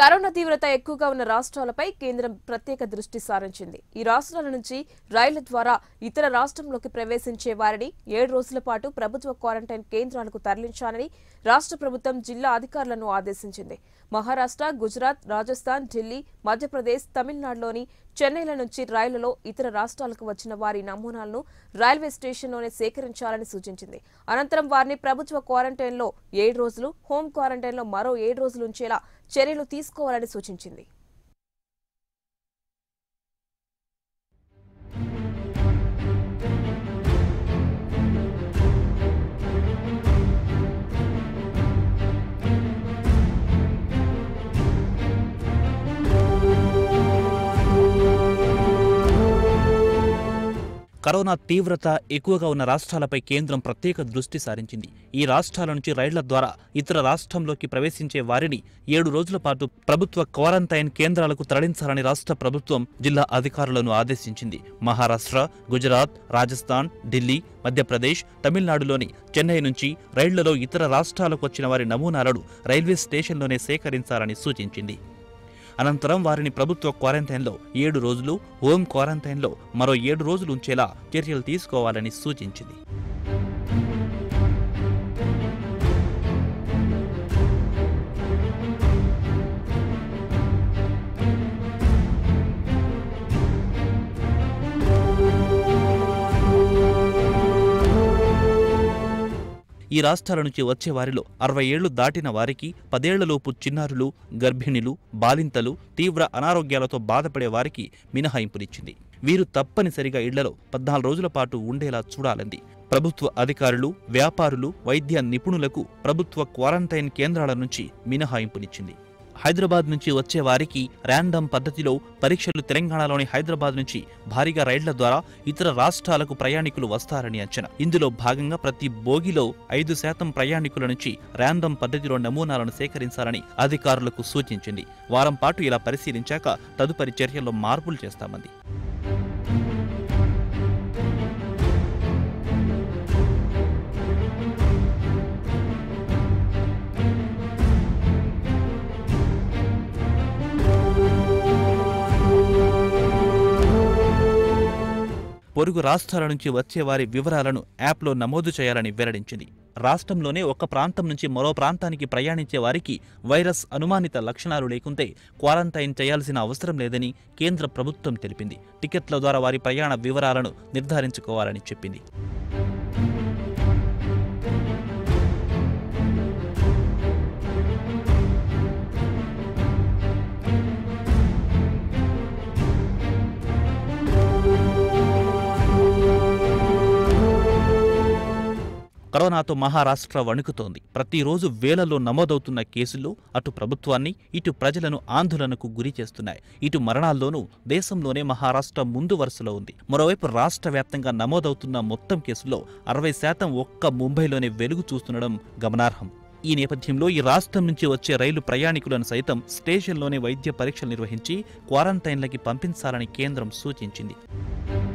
corona తీవ్రత ఎక్కువగా ఉన్న రాష్ట్రాలపై కేంద్రం ప్రత్యేక దృష్టి సారించింది ఈ రాష్ట్రాల నుంచి రైళ్ల ద్వారా ఇతర రాష్ట్రంలోకి ప్రవేశించే వారిని ఏడు రోజుల పాటు ప్రభుత్వ క్వారంటైన్ కేంద్రాలకు తరలించాలని రాష్ట్ర ప్రభుత్వం జిల్లా అధికారులను ఆదేశించింది మహారాష్ట్ర గుజరాత్ రాజస్థాన్ ఢిల్లీ మధ్యప్రదేశ్ తమిళనాడులోని చెన్నైల నుంచి రైళ్లలో ఇతర రాష్ట్రాలకు వచ్చిన వారి నమూనాలను రైల్వే స్టేషన్లోనే సేకరించాలని సూచించింది అనంతరం వారిని ప్రభుత్వ క్వారంటైన్లో ఏడు రోజులు హోం క్వారంటైన్లో మరో ఏడు రోజులు ఉంచేలా చర్యలు తీసుకోవాలని సూచించింది కరోనా తీవ్రత ఎక్కువగా ఉన్న రాష్ట్రాలపై కేంద్రం ప్రత్యేక దృష్టి సారించింది ఈ రాష్ట్రాల నుంచి రైళ్ల ద్వారా ఇతర రాష్ట్రంలోకి ప్రవేశించే వారిని ఏడు రోజుల పాటు ప్రభుత్వ క్వారంటైన్ కేంద్రాలకు తరలించాలని రాష్ట్ర ప్రభుత్వం జిల్లా అధికారులను ఆదేశించింది మహారాష్ట్ర గుజరాత్ రాజస్థాన్ ఢిల్లీ మధ్యప్రదేశ్ తమిళనాడులోని చెన్నై నుంచి రైళ్లలో ఇతర రాష్ట్రాలకు వచ్చిన వారి నమూనాలను రైల్వే స్టేషన్లోనే సేకరించాలని సూచించింది అనంతరం వారిని ప్రభుత్వ క్వారంటైన్లో ఏడు రోజులు హోం క్వారంటైన్లో మరో ఏడు రోజులు ఉంచేలా చర్యలు తీసుకోవాలని సూచించింది ఈ రాష్ట్రాల నుంచి వచ్చే వారిలో అరవై ఏళ్లు దాటిన వారికి పదేళ్లలోపు చిన్నారులు గర్భిణులు బాలింతలు తీవ్ర అనారోగ్యాలతో బాధపడే వారికి మినహాయింపునిచ్చింది వీరు తప్పనిసరిగా ఇళ్లలో పద్నాలుగు రోజుల పాటు ఉండేలా చూడాలంది ప్రభుత్వ అధికారులు వ్యాపారులు వైద్య నిపుణులకు ప్రభుత్వ క్వారంటైన్ కేంద్రాల నుంచి మినహాయింపునిచ్చింది హైదరాబాద్ నుంచి వచ్చే వారికి ర్యాండమ్ పద్ధతిలో పరీక్షలు తెలంగాణలోని హైదరాబాద్ నుంచి భారీగా రైళ్ల ద్వారా ఇతర రాష్ట్రాలకు ప్రయాణికులు వస్తారని అంచనా ఇందులో భాగంగా ప్రతి బోగిలో ఐదు శాతం ప్రయాణికుల నుంచి ర్యాండమ్ పద్ధతిలో నమూనాలను సేకరించాలని అధికారులకు సూచించింది వారం పాటు ఇలా పరిశీలించాక తదుపరి చర్యల్లో మార్పులు చేస్తామంది పొరుగు రాష్ట్రాల నుంచి వచ్చే వారి వివరాలను యాప్లో నమోదు చేయాలని వెల్లడించింది రాష్ట్రంలోనే ఒక ప్రాంతం నుంచి మరో ప్రాంతానికి ప్రయాణించే వారికి వైరస్ అనుమానిత లక్షణాలు లేకుంటే క్వారంటైన్ చేయాల్సిన అవసరం లేదని కేంద్ర ప్రభుత్వం తెలిపింది టికెట్ల ద్వారా వారి ప్రయాణ వివరాలను నిర్ధారించుకోవాలని చెప్పింది కరోనాతో మహారాష్ట్ర వణుకుతోంది ప్రతిరోజు వేలలో నమోదవుతున్న కేసులు అటు ప్రభుత్వాన్ని ఇటు ప్రజలను ఆందోళనకు గురి చేస్తున్నాయి ఇటు మరణాల్లోనూ దేశంలోనే మహారాష్ట్ర ముందు వరుసలో ఉంది మరోవైపు రాష్ట్ర వ్యాప్తంగా నమోదవుతున్న మొత్తం కేసుల్లో అరవై శాతం ఒక్క ముంబైలోనే వెలుగు చూస్తుండడం గమనార్హం ఈ నేపథ్యంలో ఈ రాష్ట్రం నుంచి వచ్చే రైలు ప్రయాణికులను సైతం స్టేషన్లోనే వైద్య పరీక్షలు నిర్వహించి క్వారంటైన్లకి పంపించాలని కేంద్రం సూచించింది